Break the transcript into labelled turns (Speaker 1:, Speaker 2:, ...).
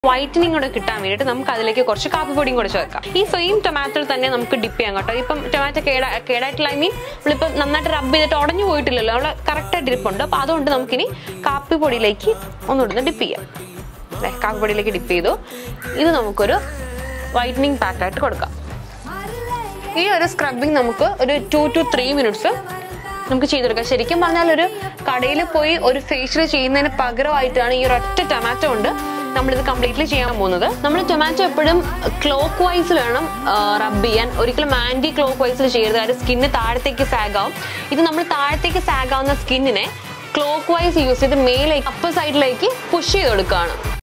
Speaker 1: whitening കൂടെ കിട്ടാൻ വേണ്ടിയിട്ട് നമുക്ക് അതിലേക്ക് കുറച്ച് കാപ്പിപ്പൊടിയും കൂടെ ചേർക്കാം ഈ സെയിം ടൊമാറ്റോയിൽ തന്നെ നമുക്ക് ഡിപ്പ് ചെയ്യാം കേട്ടോ ഇപ്പം ടൊമാറ്റോ കേടാ കേടായിട്ടുള്ള ഐ മീൻ നമ്മളിപ്പം നന്നായിട്ട് റബ്ബ് ചെയ്തിട്ട് ഉടഞ്ഞു പോയിട്ടില്ലല്ലോ അവിടെ കറക്റ്റായിട്ട് ഡിപ്പുണ്ട് അപ്പോൾ അതുകൊണ്ട് നമുക്കിനി കാപ്പിപ്പൊടിയിലേക്ക് ഒന്നുകൂടെ ഡിപ്പ് ചെയ്യാം ദേ, കാപ്പിപ്പൊടിയിലേക്ക് ഡിപ്പ് ചെയ്തു ഇത് നമുക്കൊരു വൈറ്റനിങ് പാക്കായിട്ട് കൊടുക്കാം ഈ ഒരു സ്ക്രബിങ് നമുക്ക് ഒരു ടു ടു ത്രീ മിനിറ്റ്സ് നമുക്ക് ചെയ്തെടുക്കാം ശരിക്കും പറഞ്ഞാൽ ഒരു കടയിൽ പോയി ഒരു ഫേഷ്യൽ ചെയ്യുന്നതിന് പകരമായിട്ടാണ് ഈ ഒരു ഒറ്റ ടൊമാറ്റോ കൊണ്ട് നമ്മളിത് കംപ്ലീറ്റ്ലി ചെയ്യാൻ പോകുന്നത് നമ്മൾ ടൊമാറ്റോ എപ്പോഴും ക്ലോക്ക് വൈസിൽ വേണം റബ്ബ് ചെയ്യാൻ ഒരിക്കലും ആന്റി ക്ലോക്ക് വൈസിൽ ചെയ്യരുത് കാര്യം സ്കിന്ന് താഴത്തേക്ക് സാഗ് ആവും ഇത് നമ്മൾ താഴത്തേക്ക് സാഗ് ആവുന്ന സ്കിന്നിനെ ക്ലോക്ക് വൈസ് യൂസ് ചെയ്ത് മേലേക്ക് അപ്പർ സൈഡിലേക്ക് പുഷ് ചെയ്ത് കൊടുക്കുകയാണ്